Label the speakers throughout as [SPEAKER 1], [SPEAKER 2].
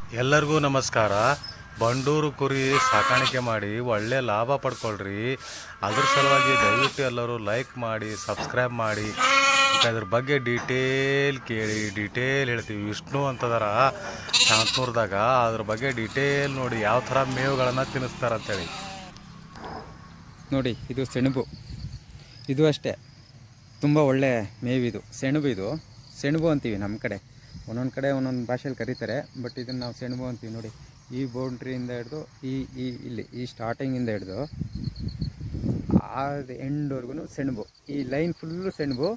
[SPEAKER 1] ಎಲ್ಲರಿಗೂ ನಮಸ್ಕಾರ ಬಂಡೂರು ಕುರಿ ಸಾಕಾಣಿಕೆ ಮಾಡಿ ಒಳ್ಳೆ ಲಾಭ ಪಡ್ಕೊಳ್ರಿ ಅದ್ರ ಸಲುವಾಗಿ ದಯವಿಟ್ಟು ಎಲ್ಲರೂ ಲೈಕ್ ಮಾಡಿ ಸಬ್ಸ್ಕ್ರೈಬ್ ಮಾಡಿ ಮತ್ತೆ ಅದ್ರ ಬಗ್ಗೆ ಡೀಟೇಲ್ ಕೇಳಿ ಡೀಟೇಲ್ ಹೇಳ್ತೀವಿ ವಿಷ್ಣು ಅಂತದಾರ ಶಾಂತನೂರ್ದಾಗ ಅದ್ರ ಬಗ್ಗೆ ಡೀಟೇಲ್ ನೋಡಿ ಯಾವ ಥರ ಮೇವುಗಳನ್ನು ತಿನ್ನಿಸ್ತಾರಂತೇಳಿ
[SPEAKER 2] ನೋಡಿ ಇದು ಸೆಣಬು ಇದು ಅಷ್ಟೇ ತುಂಬ ಒಳ್ಳೆ ಮೇವಿದು ಸೆಣಬು ಇದು ಸೆಣಬು ಅಂತೀವಿ ನಮ್ಮ ಕಡೆ ಒಂದೊಂದು ಕಡೆ ಒಂದೊಂದು ಭಾಷೆಯಲ್ಲಿ ಕರೀತಾರೆ ಬಟ್ ಇದನ್ನು ನಾವು ಸೆಣಬು ಅಂತೀವಿ ನೋಡಿ ಈ ಬೌಂಡ್ರಿಯಿಂದ ಹಿಡಿದು ಈ ಈ ಇಲ್ಲಿ ಈ ಸ್ಟಾರ್ಟಿಂಗಿಂದ ಹಿಡಿದು ಆ ಎಂಡ್ವರೆಗೂ ಸೆಣಬು ಈ ಲೈನ್ ಫುಲ್ಲು ಸೆಣಬು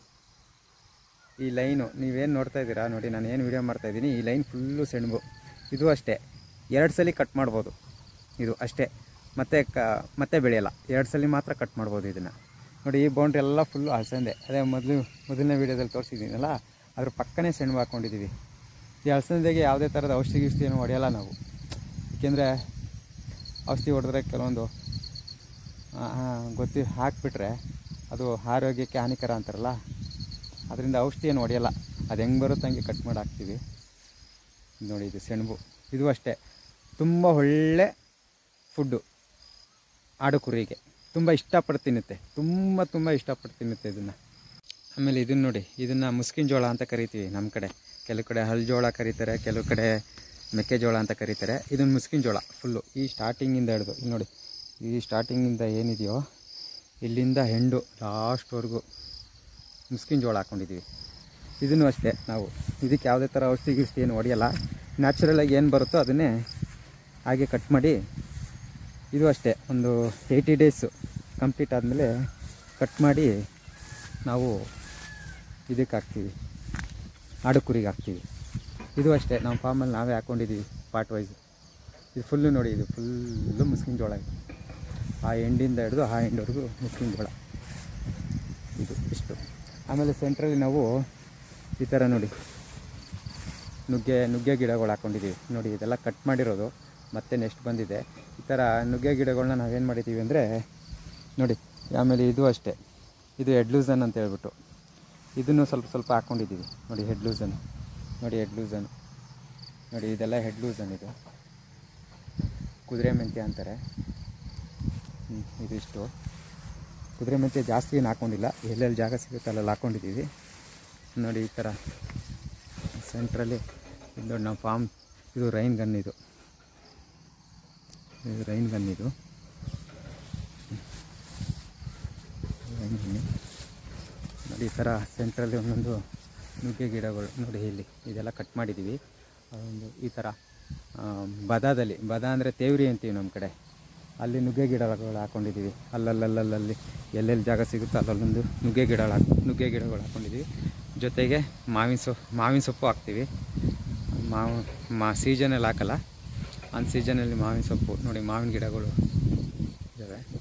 [SPEAKER 2] ಈ ಲೈನು ನೀವೇನು ನೋಡ್ತಾ ಇದ್ದೀರಾ ನೋಡಿ ನಾನು ಏನು ವೀಡಿಯೋ ಮಾಡ್ತಾಯಿದ್ದೀನಿ ಈ ಲೈನ್ ಫುಲ್ಲು ಸೆಣಬು ಇದು ಅಷ್ಟೇ ಎರಡು ಸಲ ಕಟ್ ಮಾಡ್ಬೋದು ಇದು ಅಷ್ಟೇ ಮತ್ತೆ ಕ ಮತ್ತೆ ಬೆಳೆಯಲ್ಲ ಎರಡು ಸಲ ಮಾತ್ರ ಕಟ್ ಮಾಡ್ಬೋದು ಇದನ್ನು ನೋಡಿ ಈ ಬೌಂಡ್ರಿ ಎಲ್ಲ ಫುಲ್ಲು ಹಲಸಂದೆ ಅದೇ ಮೊದಲು ಮೊದಲನೇ ವೀಡಿಯೋದಲ್ಲಿ ತೋರಿಸಿದ್ದೀನಲ್ಲ ಅದ್ರ ಪಕ್ಕನೇ ಸೆಣಬು ಹಾಕ್ಕೊಂಡಿದ್ದೀವಿ ಈ ಹಲಸಂದೆಗೆ ಯಾವುದೇ ಥರದ ಔಷಧಿ ಗಿಷ್ಧಿ ಏನು ಹೊಡೆಯಲ್ಲ ನಾವು ಏಕೆಂದರೆ ಔಷಧಿ ಹೊಡೆದ್ರೆ ಕೆಲವೊಂದು ಆ, ಆ, ಗೊತ್ತಿ ಹಾಕಿಬಿಟ್ರೆ ಅದು ಆರೋಗ್ಯಕ್ಕೆ ಹಾನಿಕರ ಅಂತಾರಲ್ಲ ಅದರಿಂದ ಔಷಧಿ ಏನು ಹೊಡೆಯಲ್ಲ ಅದು ಹೆಂಗೆ ಬರುತ್ತೆ ಹಂಗೆ ಕಟ್ ಮಾಡಿ ಹಾಕ್ತೀವಿ ನೋಡಿ ಇದು ಸೆಣಬು ಇದು ಅಷ್ಟೇ ತುಂಬ ಒಳ್ಳೆ ಫುಡ್ಡು ಆಡು ಕುರಿಗೆ ತುಂಬ ಇಷ್ಟಪಟ್ಟು ತಿನ್ನುತ್ತೆ ತುಂಬ ತುಂಬ ಇಷ್ಟಪಟ್ಟು ತಿನ್ನುತ್ತೆ ಇದನ್ನು ಆಮೇಲೆ ಇದನ್ನು ನೋಡಿ ಇದನ್ನು ಮುಸ್ಕಿನ ಜೋಳ ಅಂತ ಕರಿತೀವಿ ನಮ್ಮ ಕಡೆ ಕೆಲವು ಕಡೆ ಹಲ್ ಜೋಳ ಕರೀತಾರೆ ಕೆಲವು ಕಡೆ ಮೆಕ್ಕೆಜೋಳ ಅಂತ ಕರೀತಾರೆ ಇದನ್ನು ಮುಸ್ಕಿನ ಜೋಳ ಫುಲ್ಲು ಈ ಸ್ಟಾರ್ಟಿಂಗಿಂದ ಹಿಡಿದು ಇಲ್ಲಿ ನೋಡಿ ಈ ಸ್ಟಾರ್ಟಿಂಗಿಂದ ಏನಿದೆಯೋ ಇಲ್ಲಿಂದ ಹೆಂಡು ಲಾಸ್ಟ್ವರೆಗೂ ಮುಸ್ಕಿನ ಜೋಳ ಹಾಕ್ಕೊಂಡಿದ್ದೀವಿ ಇದನ್ನು ಅಷ್ಟೇ ನಾವು ಇದಕ್ಕೆ ಯಾವುದೇ ಥರ ಔಷಧಿ ಗಿಷ್ಧಿ ಏನು ಹೊಡೆಯಲ್ಲ ನ್ಯಾಚುರಲಾಗಿ ಏನು ಬರುತ್ತೋ ಅದನ್ನೇ ಹಾಗೆ ಕಟ್ ಮಾಡಿ ಇದು ಅಷ್ಟೇ ಒಂದು ಏಯ್ಟಿ ಡೇಸು ಕಂಪ್ಲೀಟ್ ಆದಮೇಲೆ ಕಟ್ ಮಾಡಿ ನಾವು ಇದಕ್ಕೆ ಹಾಕ್ತೀವಿ ಆಡು ಕುರಿಗೆ ಹಾಕ್ತೀವಿ ಇದು ಅಷ್ಟೇ ನಮ್ಮ ಫಾರ್ಮಲ್ಲಿ ನಾವೇ ಹಾಕ್ಕೊಂಡಿದ್ದೀವಿ ಪಾರ್ಟ್ ವೈಸ್ ಇದು ಫುಲ್ಲು ನೋಡಿ ಇದು ಫುಲ್ಲು ಮುಸ್ಕಿನ ಜೋಳ ಇದು ಆ ಎಂಡಿಂದ ಹಿಡಿದು ಆ ಎಂಡ್ವರೆಗೂ ಮುಸ್ಕಿನ ಜೋಳ ಇದು ಇಷ್ಟು ಆಮೇಲೆ ಸೆಂಟ್ರಲ್ಲಿ ನಾವು ಈ ಥರ ನೋಡಿ ನುಗ್ಗೆ ನುಗ್ಗೆ ಗಿಡಗಳು ಹಾಕ್ಕೊಂಡಿದ್ದೀವಿ ನೋಡಿ ಇದೆಲ್ಲ ಕಟ್ ಮಾಡಿರೋದು ಮತ್ತೆ ನೆಕ್ಸ್ಟ್ ಬಂದಿದೆ ಈ ಥರ ನುಗ್ಗೆ ಗಿಡಗಳನ್ನ ನಾವೇನು ಮಾಡಿದ್ದೀವಿ ಅಂದರೆ ನೋಡಿ ಆಮೇಲೆ ಇದು ಅಷ್ಟೇ ಇದು ಹೆಡ್ ಲೂಸನ್ ಅಂತ ಹೇಳ್ಬಿಟ್ಟು ಇದನ್ನು ಸ್ವಲ್ಪ ಸ್ವಲ್ಪ ಹಾಕ್ಕೊಂಡಿದ್ದೀವಿ ನೋಡಿ ಹೆಡ್ ಲೂಸನ್ ನೋಡಿ ಹೆಡ್ ಲೂಸನ್ ನೋಡಿ ಇದೆಲ್ಲ ಹೆಡ್ ಲೂಸನ್ ಇದು ಕುದುರೆ ಮೆಂತ್ಯ ಅಂತಾರೆ ಹ್ಮ್, ಇದಿಷ್ಟು ಕುದುರೆ ಮೆಂತ್ಯ ಜಾಸ್ತಿ ಏನು ಹಾಕ್ಕೊಂಡಿಲ್ಲ ಎಲ್ಲೆಲ್ಲಿ ಜಾಗ ಸಿಗುತ್ತೆ ಅಲ್ಲೆಲ್ಲ ಹಾಕ್ಕೊಂಡಿದ್ದೀವಿ ನೋಡಿ ಈ ಥರ ಸೆಂಟ್ರಲ್ಲಿ ಇದು ನೋಡಿ ನಮ್ಮ ಫಾರ್ಮ್ ಇದು ರೈನ್ ಗನ್ ಇದು ಇದು ರೈನ್ ಗನ್ ಇದು ರೈನ್ ಗನ್ ನೋಡಿ ಈ ಥರ ಸೆಂಟ್ರಲ್ಲಿ ಒಂದೊಂದು ನುಗ್ಗೆ ಗಿಡಗಳು ನೋಡಿ ಇಲ್ಲಿ ಇದೆಲ್ಲ ಕಟ್ ಮಾಡಿದ್ದೀವಿ ಒಂದು ಈ ಥರ ಆ, ಬದಾದಲ್ಲಿ ಬದ ಅಂದರೆ ತೇವ್ರಿ ಅಂತೀವಿ ನಮ್ಮ ಕಡೆ ಅಲ್ಲಿ ನುಗ್ಗೆ ಗಿಡಗಳು ಹಾಕ್ಕೊಂಡಿದ್ದೀವಿ ಅಲ್ಲಲ್ಲಲ್ಲಲ್ಲಿ ಎಲ್ಲೆಲ್ಲಿ ಜಾಗ ಸಿಗುತ್ತೋ ಅಲ್ಲಲ್ಲೊಂದು ನುಗ್ಗೆ ಗಿಡಗಳು ಹಾಕಿ ನುಗ್ಗೆ ಗಿಡಗಳು ಹಾಕ್ಕೊಂಡಿದ್ದೀವಿ ಜೊತೆಗೆ ಮಾವಿನ ಸೊಪ್ಪು ಮಾವಿನ ಸೊಪ್ಪು ಹಾಕ್ತೀವಿ ಮಾವು ಮಾ ಸೀಸನಲ್ಲಿ ಹಾಕಲ್ಲ ಅನ್ ಸೀಸನಲ್ಲಿ ಮಾವಿನ ಸೊಪ್ಪು ನೋಡಿ ಮಾವಿನ ಗಿಡಗಳು ಇದ್ದಾವೆ